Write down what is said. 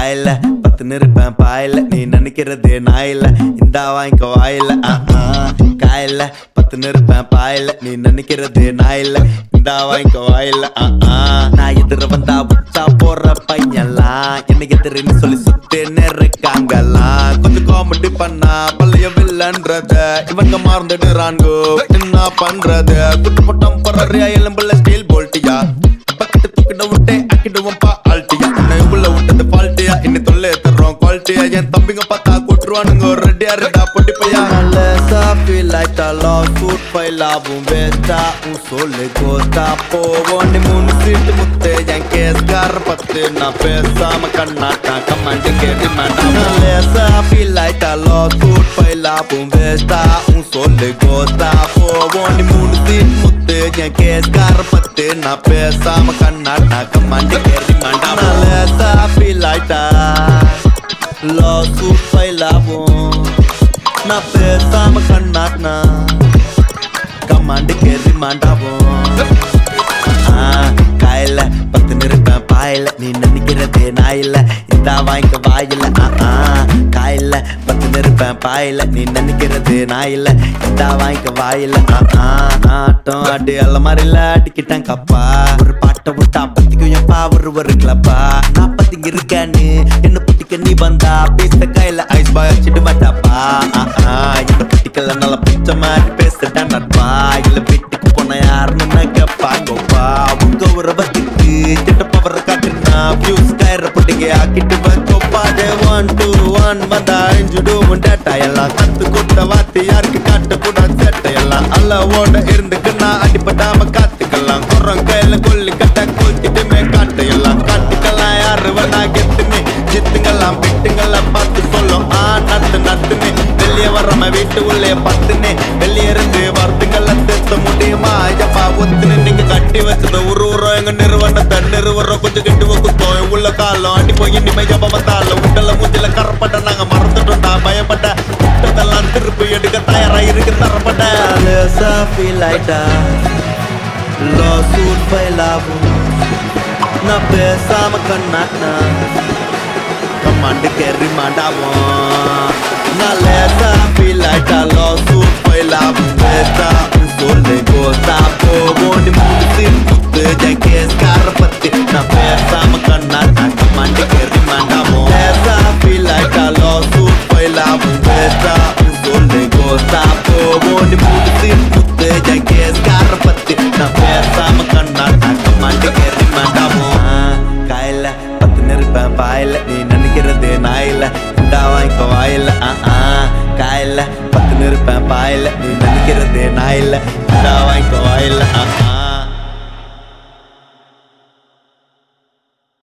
காயில பத்து நிருப்பேன் பாயில நீ நினைக்கிறது நாயில இந்த வாங்கிக்க வாயில காயில பத்து நிருப்பேன் பாயில நீ நினைக்கிறது நாயில இந்த வாங்கிக்க வாயில நான் எதிர வந்தா உச்சா போற பையன்லாம் என்ன எதிரின்னு சொல்லி சுத்தின்னு இருக்காங்கலாம் கொஞ்சம் காமெடி பண்ணா பழைய வில்லன்றத இவங்க மறந்துடுறான்கோ என்ன பண்றது குட்டு பட்டம் பறறியா எலும்புல ஸ்டீல் போல்ட்டியா பக்கத்து தூக்கிட விட்டே அக்கிடுவோம் பா ஆல்ட்டியா உன்னை உள்ள விட்டது ஃபால்ட்டியா இன்னும் தொல்லை தர்றோம் குவாலிட்டியா என் தம்பிங்க பார்த்தா கூட்டுருவானுங்க ஒரு ரெடியா ரெடா பொட்டி பையா நல்ல சாப்பி லைட்டா லாஸ் ஃபுட் பைலாவும் வேஸ்டா உன் சொல்லு கோஸ்டா போவோம் நீ மூணு சீட்டு முத்து என் கேஸ்கார பத்து நான் பேசாம கண்ணாட்டா கமாண்டு கேட்டு மாட்டான் நல்ல சாப்பி லைட்டா லாஸ் ஃபுட் பைலாவும் வேஸ்டா உன் சொல்லு கோஸ்டா போவோம் நீ மூணு சீட்டு முத்து என் கேஸ்கார பத்து நான் பேசாம கண்ணாட்டா கமாண்டு கேட்டு மாட்டான் நல்ல சாப்பி லைட்டா Lawsuit பயிலாவும் நான் பேசாம கண்ணாட்னா கமாண்டு கேரி மாண்டாவும் காயில பத்து நிருப்பேன் பாயில நீ நினைக்கிறதே நாயில இந்த வாங்கிக்க வாயில காயில பத்து நிருப்பேன் பாயில நீ நினைக்கிறது நாயில இந்த வாங்கிக்க வாயில ஆட்டம் அடி அல்ல மாதிரில அடிக்கிட்டேன் கப்பா ஒரு பாட்டை விட்டா பத்திக்கும் எப்பா ஒரு ஒரு கிளப்பா நான் பத்திங்க இருக்கேன்னு என்ன பத்திக்க நீ வந்தா பேச கையில ஐஸ் பாய் வச்சுட்டு மாட்டாப்பா இந்த பத்திக்கல நல்ல பிச்ச மாதிரி பேசுட்டேன் நட்பா இல்ல வீட்டுக்கு போன யாருன்னு கேப்பாங்கப்பா உங்க உறவத்துக்கு திட்ட பவர காட்டுனா வியூஸ் கயிற போட்டீங்க ஆக்கிட்டு வைக்கோப்பா ஒன் டூ ஒன் வந்தா அழிஞ்சுடும் டேட்டா எல்லாம் கத்து கொடுத்த வார்த்தை யாருக்கு காட்ட கூட சேட்டை எல்லாம் அல்ல ஓட இருந்துக்கு நான் அடிப்படாம காத்துக்கலாம் குறம் கையில கொல்லி கட்ட கொளுத்திட்டுமே காட்டு எல்லாம் காட்டுக்கலாம் யாரு வேணா கெத்துமே ஜித்துங்கெல்லாம் பிட்டுங்கெல்லாம் பார்த்து சொல்லும் ஆ நட்டு நட்டுமே வெளியே வர்றம வீட்டு உள்ளே பத்துனே வெளியே இருந்து வார்த்தைங்கெல்லாம் சேர்த்த முடியுமா ஐயப்பா ஒத்துன்னு நீங்க கட்டி வச்சத ஒரு உரம் எங்க நிறுவனத்தை நிறுவனம் கொஞ்சம் கெட்டு குத்தோம் உள்ள காலம் அடி போய் இனிமே ஜப வந்தாலும் உடல மூஞ்சில கரப்பட்ட நாங்க மறந்துட்டோம்டா பயப்பட்ட விட்டதெல்லாம் திருப்பி எடுக்க தயாரா இருக்கு தரப்பட்ட ஃபீல் ஆயிட்டா லாசூட் பயிலாவும் நான் பேசாம கண்ணாட்னா கமாண்டு கேரி மாண்டாவும் நான் லேசா ஃபீல் ஆயிட்டா லாசூட் பயிலாவும் பேசா சொல்லு கோசா போவோம் நீ முழுசு முத்து என் கேஸ்கார பத்தி நான் பேசாம கண்ணாட்னா கமாண்டு கேரி மாண்டாவும் லேசா ஃபீல் ஆயிட்டா லாசூட் பயிலாவும் பேசா சொல்லு கோசா போவோம் நீ முழுசு முத்து என் கேஸ்கார பத்தி நான் பேசாம கண்ணாட்னா கமாண்டு கேரி மாண்டாவும் காயில பத்து நெருப்பேன் பாயில நீ நினைக்கிறது நாயில இந்த வாங்கிக்க வாயில காயில பத்து நெருப்பேன் பாயில நீ நினைக்கிறது நாயில இந்த வாங்கிக்க வாயில